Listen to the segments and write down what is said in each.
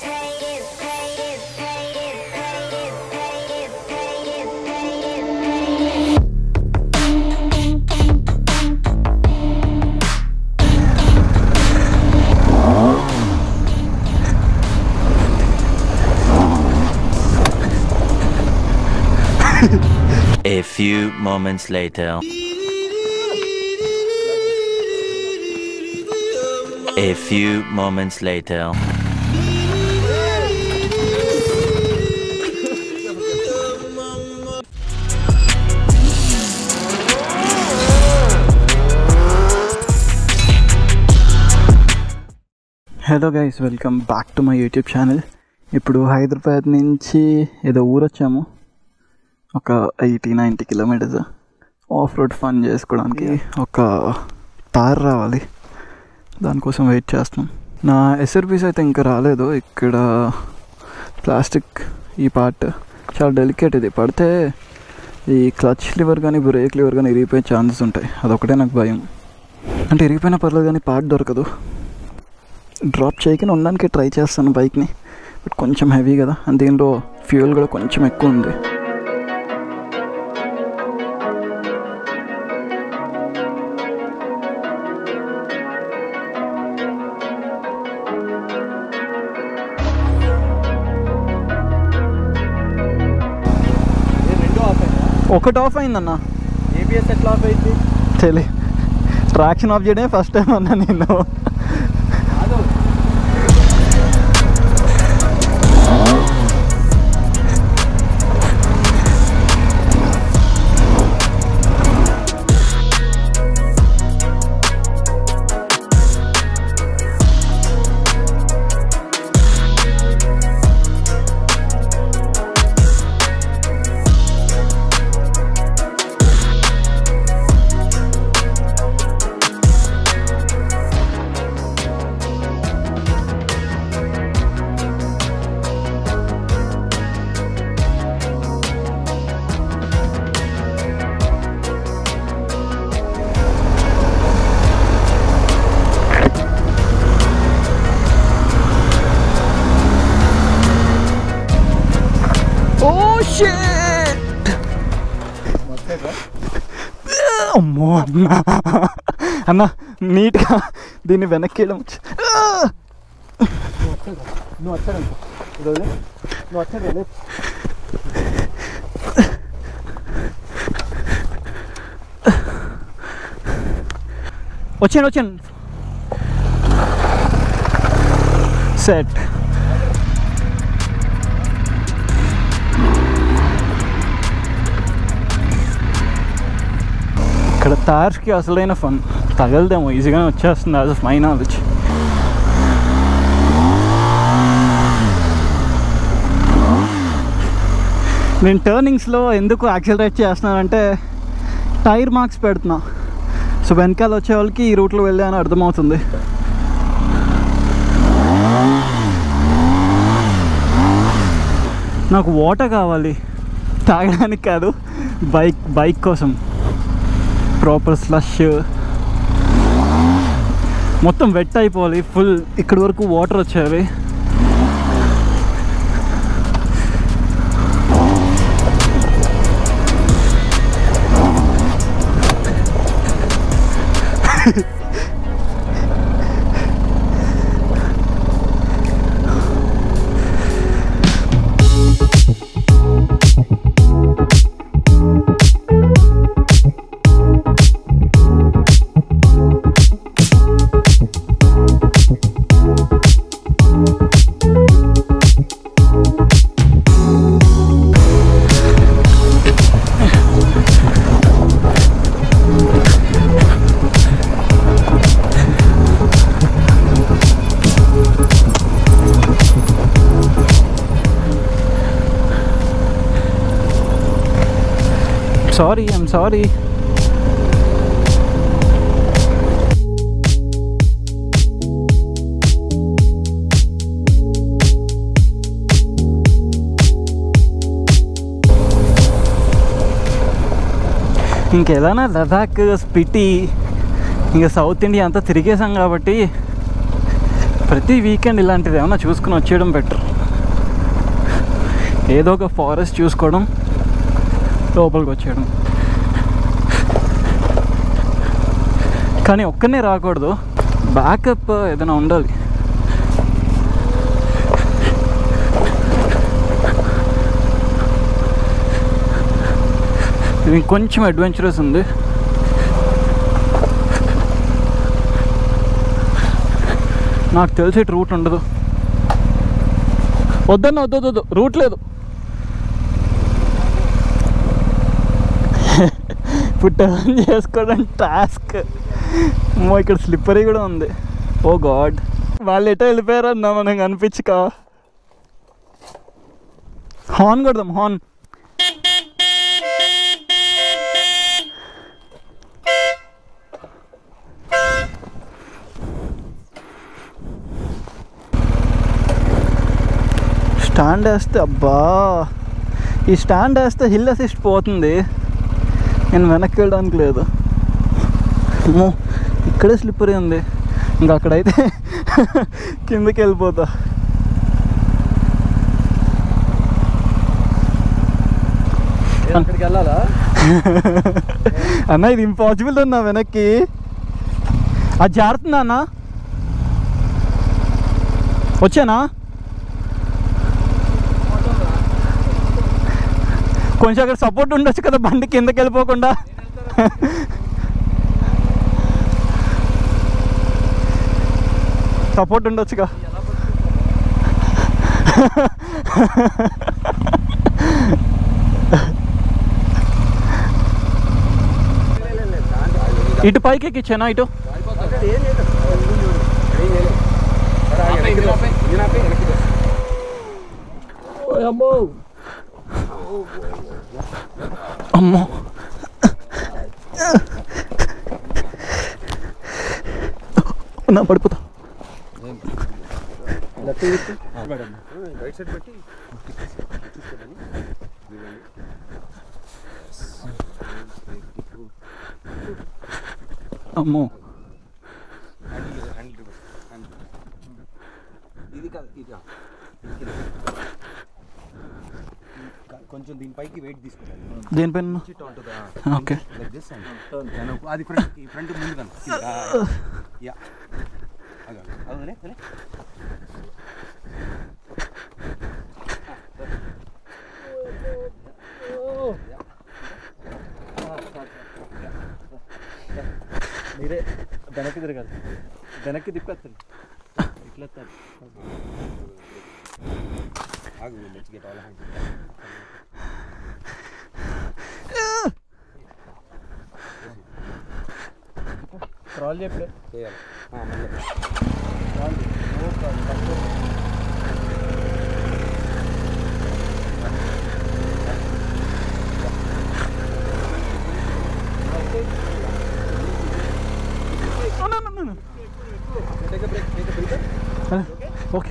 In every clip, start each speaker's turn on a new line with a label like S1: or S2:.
S1: A few moments later. A few moments later.
S2: Hello guys welcome back to my YouTube channel ఇప్పుడు హైదరాబాద్ నుంచి ఏదో ఊరు వచ్చాము ఒక eighty ninety kilometres off road fun చేసుకోవడానికి ఒక తార్ రావాలి దానికోసం వెయిట్ చేస్తున్నాం నా ఎస్ఆర్పీస్ అయితే ఇంకా రాలేదు ఇక్కడ ప్లాస్టిక్ ఈ పార్ట్ చాలా డెలికేట్ ఇది పడితే ఈ క్లచ్ లివర్ కానీ బ్రేక్ లివర్ కానీ ఇరిగిపోయే ఛాన్సెస్ ఉంటాయి అదొకటే నాకు భయం అంటే ఇరిగిపోయినా పర్లేదు కానీ పార్ట్ దొరకదు డ్రాప్ చేయకుండా ఉండడానికి ట్రై చేస్తాను బైక్ని బట్ కొంచెం హెవీ కదా అండ్ దీనిలో ఫ్యూయల్ కూడా కొంచెం ఎక్కువ ఉంది ఒకటి ఆఫ్ అయిందన్న
S3: ఏబిఎస్ ఎట్లా ఆఫ్ అయింది
S2: తెలి ట్రాక్షన్ ఆఫ్ చేయడమే ఫస్ట్ టైం అన్నా నేను
S3: కాదు
S2: ఓ షిట్ అమ్మో అన్న అన్న నీట్గా దీన్ని వెనక్కి వెళ్ళడం వచ్చి- ఆ!
S3: నువ్వు వచ్చాడు ఈరోజు నువ్వు వచ్చాడు
S2: వచ్చాను వచ్చాను సెట్ ఇక్కడ తార్స్కి అసలైన ఫన్ తగలదేమో ఈజీగానే వచ్చేస్తుంది యాజ్ ఆఫ్ మై నాలెడ్జ్ నేను టర్నింగ్స్లో ఎందుకు యాక్సిలరేట్ చేస్తున్నానంటే టైర్ మార్క్స్ పెడుతున్నా సో వెనకాల వచ్చే వాళ్ళకి ఈ రూట్లో వెళ్ళే అని అర్థమవుతుంది నాకు వాటర్ కావాలి తాగడానికి కాదు బైక్ బైక్ కోసం ప్రాపర్ స్లష్ మొత్తం వెట్ అయిపోవాలి ఫుల్ ఇక్కడి వరకు వాటర్ వచ్చేవి సారీ ఐమ్ సారీ ఇంకెలానా లదాఖ్ స్పిటి ఇంకా సౌత్ ఇండియా అంతా తిరిగేసాం కాబట్టి ప్రతి వీకెండ్ ఇలాంటిది ఏమన్నా చూసుకుని వచ్చేయడం బెటర్ ఏదో ఒక ఫారెస్ట్ చూసుకోవడం లోపలికి వచ్చేయడం కానీ ఒక్కనే రాకూడదు బ్యాకప్ ఏదైనా ఉండాలి ఇది కొంచెం అడ్వెంచరస్ ఉంది నాకు తెలిసి ఇటు రూట్ ఉండదు వద్దన్న వద్దు వద్దు, వద్దు రూట్ లేదు ఇప్పుడు టర్న్ చేసుకోవడం టాస్క్ అమ్మో ఇక్కడ స్లిప్పరీ కూడా ఉంది ఓ గాడ్ వాళ్ళు ఎటో వెళ్ళిపోయారన్నా మనకు అనిపించక హార్న్ కొడదాం హార్న్ స్టాండ్ వేస్తే అబ్బా ఈ స్టాండ్ వేస్తే హిల్ అసిస్ట్ పోతుంది నేను వెనక్కి వెళ్ళడానికి లేదు అమ్మో ఇక్కడే స్లిప్పరీ ఉంది ఇంకా అక్కడైతే కిందకి వెళ్ళిపోతా
S3: ఏ, అక్కడికి వెళ్ళాలా
S2: అన్న ఇది ఇంపాసిబుల్ అన్న వెనక్కి అది జారుతుందా అన్న వచ్చానా కొంచెం అక్కడ సపోర్ట్ ఉండొచ్చు కదా బండి కిందకి వెళ్ళిపోకుండా సపోర్ట్ ఉండొచ్చుగా ఇటు పైకి ఎక్కిచ్చానా ఇటు
S3: అమ్మో
S2: అమ్మో నా పడిపోతా
S3: రైట్ సైడ్ పెట్టి
S2: అమ్మో
S3: ఇది కాదు ఇది కాదు. ఇది కింద. కొంచెం దీనిపైకి వెయిట్ తీసుకుంటాను
S2: దేనిపైన okay
S3: like this and turn అది ఫ్రంట్ ఫ్రంట్ ముందు కను యా అవునే అదే మీరే వెనక్కి తిరగాలి వెనక్కి తిప్పేస్తారు ఇట్లా ఎత్తాలి. ఆగు లెట్స్ గెట్ ఆల్ హ్యాండ్స్
S2: ట్రాల్ చెప్పే
S3: చేయాలి మళ్ళీ Take a break, take a breather.
S2: Okay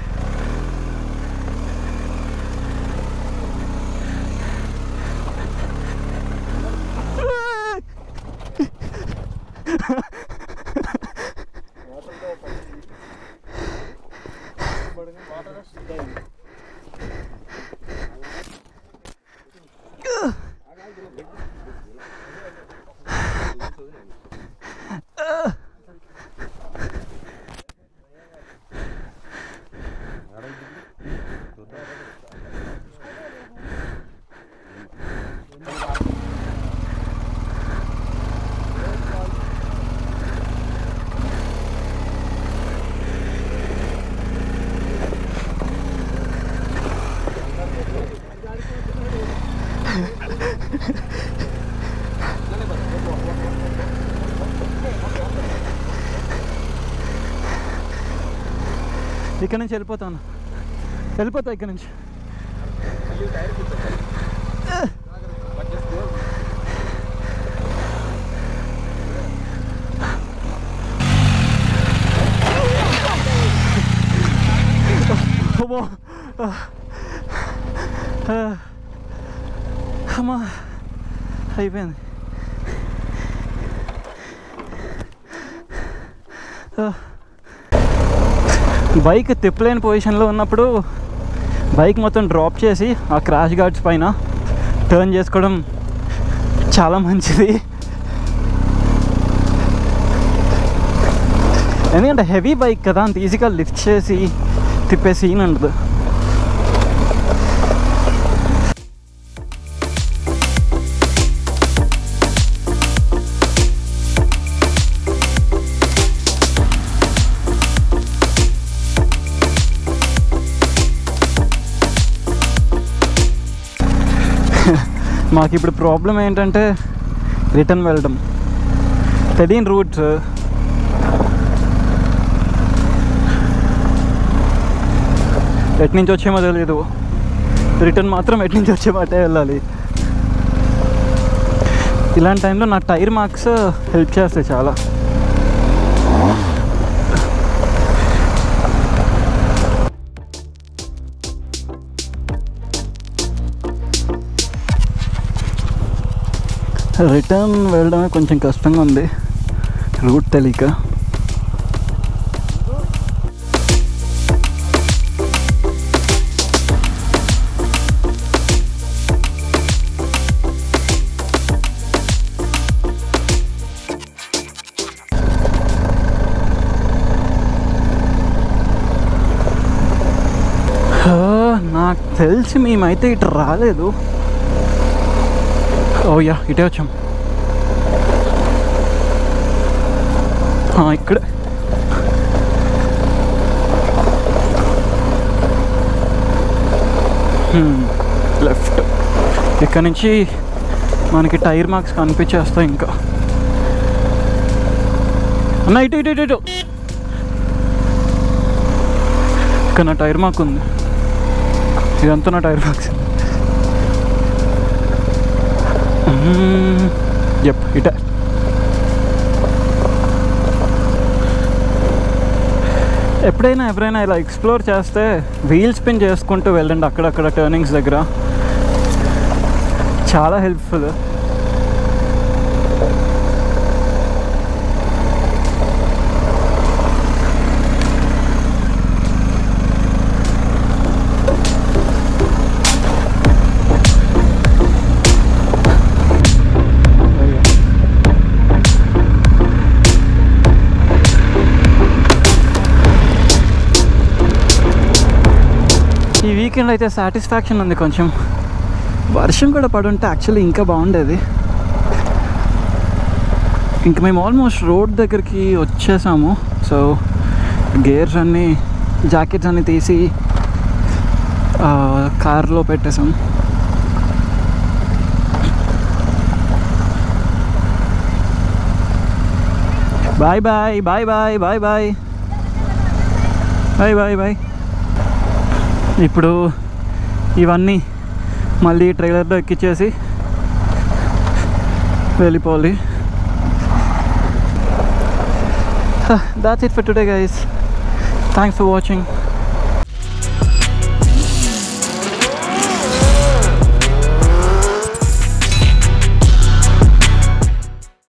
S2: ఇక్కడ నుంచి వెళ్ళిపోతాను వెళ్ళిపోతా ఇక్కడ నుంచి అమ్మో. ఆ. అమ్మా అయిపోయింది ఆ. బైక్ తిప్పలేని పొజిషన్లో ఉన్నప్పుడు బైక్ మొత్తం డ్రాప్ చేసి ఆ క్రాష్ గార్డ్స్ పైన టర్న్ చేసుకోవడం చాలా మంచిది ఎందుకంటే హెవీ బైక్ కదా అంత ఈజీగా లిఫ్ట్ చేసి తిప్పే సీన్ ఉండదు మాకు ఇప్పుడు ప్రాబ్లం ఏంటంటే రిటర్న్ వెళ్ళడం తెలియని రూట్స్ ఎటు నుంచి వచ్చేమో తెలియదు రిటర్న్ మాత్రం ఎటు నుంచి వచ్చే మాటే వెళ్ళాలి ఇలాంటి టైంలో నా టైర్ మార్క్స్ హెల్ప్ చేస్తాయి చాలా రిటర్న్ వెళ్ళడమే కొంచెం కష్టంగా ఉంది రూట్ తెలియక ఆ, నాకు తెలిసి మేమైతే ఇటు రాలేదు ఓ యా ఇటే వచ్చాం ఆ, ఇక్కడే లెఫ్ట్ ఇక్కడ నుంచి మనకి టైర్ మార్క్స్ కనిపించేస్తాయి ఇంకా అన్న ఇటు ఇటు ఇటు ఇటు ఇక్కడ నా టైర్ మార్క్ ఉంది ఇదంతా నా టైర్ మార్క్స్ ఎప్ ఇటే ఎప్పుడైనా ఎవరైనా ఇలా ఎక్స్ప్లోర్ చేస్తే వీల్ స్పిన్ చేసుకుంటూ వెళ్ళండి అక్కడక్కడ టర్నింగ్స్ దగ్గర చాలా హెల్ప్ఫుల్ ఈ వీకెండ్ అయితే సాటిస్ఫాక్షన్ ఉంది కొంచెం వర్షం కూడా పడుంటే యాక్చువల్లీ ఇంకా బాగుండేది ఇంక మేము ఆల్మోస్ట్ రోడ్ దగ్గరికి వచ్చేసాము సో గేర్స్ అన్నీ జాకెట్స్ అన్నీ తీసి కార్లో పెట్టేసాం bye bye bye bye bye bye bye bye bye ఇప్పుడు ఇవన్నీ మళ్ళీ ట్రైలర్లో ఎక్కించేసి వెళ్ళిపోవాలి that's it for today guys thanks for watching